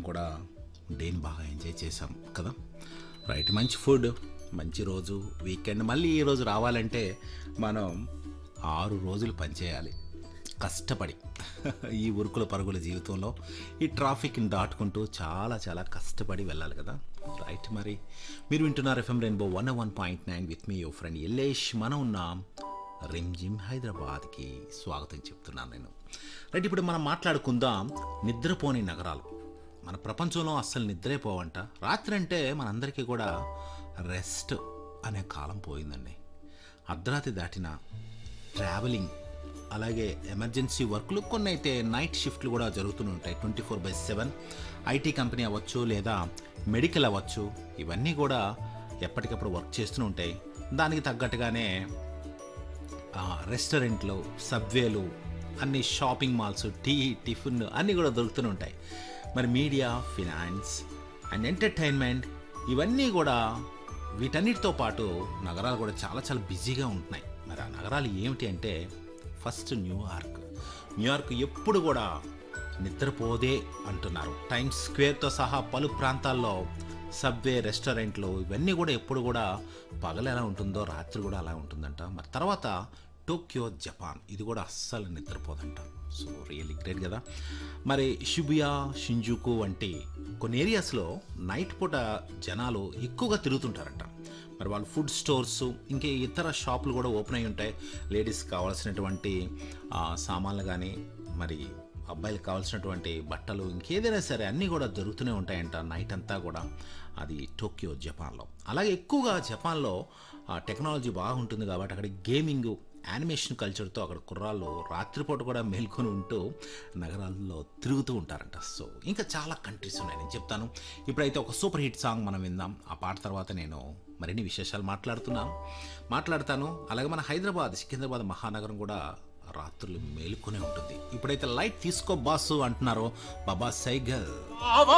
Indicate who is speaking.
Speaker 1: కూడా డేని బాగా ఎంజాయ్ చేసాం కదా రైట్ మంచి ఫుడ్ మంచి రోజు వీకెండ్ మళ్ళీ ఈ రోజు రావాలంటే మనం ఆరు రోజులు పనిచేయాలి కష్టపడి ఈ ఉరుకుల పరుగుల జీవితంలో ఈ ట్రాఫిక్ని దాటుకుంటూ చాలా చాలా కష్టపడి వెళ్ళాలి కదా రైట్ మరి మీరు వింటున్నారు FM rainbow one one point nine with me your friend Ellesh మనం ఉన్నాం రిమ్జిమ్ హైదరాబాద్కి స్వాగతం చెప్తున్నాను నేను రైట్ ఇప్పుడు మనం మాట్లాడుకుందాం నిద్రపోని నగరాలు మన ప్రపంచంలో అస్సలు నిద్రే పోవంట రాత్రి అంటే మనందరికీ కూడా రెస్ట్ అనే కాలం పోయిందండి అర్ధరాత్రి దాటిన ట్రావెలింగ్ అలాగే ఎమర్జెన్సీ వర్క్లు కొన్ని అయితే నైట్ షిఫ్ట్లు కూడా జరుగుతూనే ఉంటాయి twenty four by seven IT company అవ్వచ్చు లేదా మెడికల్ అవ్వచ్చు ఇవన్నీ కూడా ఎప్పటికప్పుడు వర్క్ చేస్తూనే ఉంటాయి దానికి తగ్గట్టుగానే ఆ, రెస్టారెంట్లు సబ్వేలు అన్ని షాపింగ్ మాల్స్ టీ టిఫిన్ అన్నీ కూడా దొరుకుతూనే ఉంటాయి మరి మీడియా ఫినాన్స్ అండ్ ఎంటర్టైన్మెంట్ ఇవన్నీ కూడా వీటన్నిటితో పాటు నగరాలు కూడా చాలా చాలా బిజీగా ఉంటున్నాయి మరి ఆ నగరాలు ఏమిటి అంటే ఫస్ట్ న్యూయార్క్ న్యూయార్క్ ఎప్పుడు కూడా నిద్రపోదే అంటున్నారు టైమ్స్ స్క్వేర్తో సహా పలు ప్రాంతాల్లో సబ్వే రెస్టారెంట్లు ఇవన్నీ కూడా ఎప్పుడు కూడా పగలు ఎలా ఉంటుందో రాత్రి కూడా అలా ఉంటుందంట మరి తర్వాత టోక్యో జపాన్ ఇది కూడా అస్సలు నిద్రపోదంట సో రియల్లీ గ్రేట్ కదా మరి షిబుయా షింజుకు వంటి కొన్ని ఏరియాస్లో నైట్ పూట జనాలు ఎక్కువగా తిరుగుతుంటారంట మరి వాళ్ళు ఫుడ్ స్టోర్స్ ఇంకే ఇతర షాపులు కూడా ఓపెన్ అయి ఉంటాయి లేడీస్ కావాల్సినటువంటి ఆ, సామాన్లు కానీ మరి అబ్బాయిలకు కావాల్సినటువంటి బట్టలు ఇంకేదైనా సరే అన్నీ కూడా దొరుకుతూనే ఉంటాయంట నైట్ అంతా కూడా అది టోక్యో జపాన్లో అలాగే ఎక్కువగా జపాన్లో ఆ, టెక్నాలజీ బాగుంటుంది కాబట్టి అక్కడ గేమింగ్ యానిమేషన్ కల్చర్తో అక్కడ కుర్రాళ్ళు రాత్రిపూట కూడా మేల్కొని ఉంటూ నగరాల్లో తిరుగుతూ ఉంటారంట సో ఇంకా చాలా కంట్రీస్ ఉన్నాయి నేను చెప్తాను ఇప్పుడైతే ఒక సూపర్ హిట్ సాంగ్ మనం విందాం ఆ పాట తర్వాత నేను మరిన్ని విశేషాలు మాట్లాడుతున్నాను మాట్లాడతాను అలాగే మన హైదరాబాద్ సికింద్రాబాద్ మహానగరం కూడా రాత్రులు మేలుకొనే ఉంటుంది ఇప్పుడైతే లైట్ తీసుకో బాసు అంటున్నారో బాబా సైగల్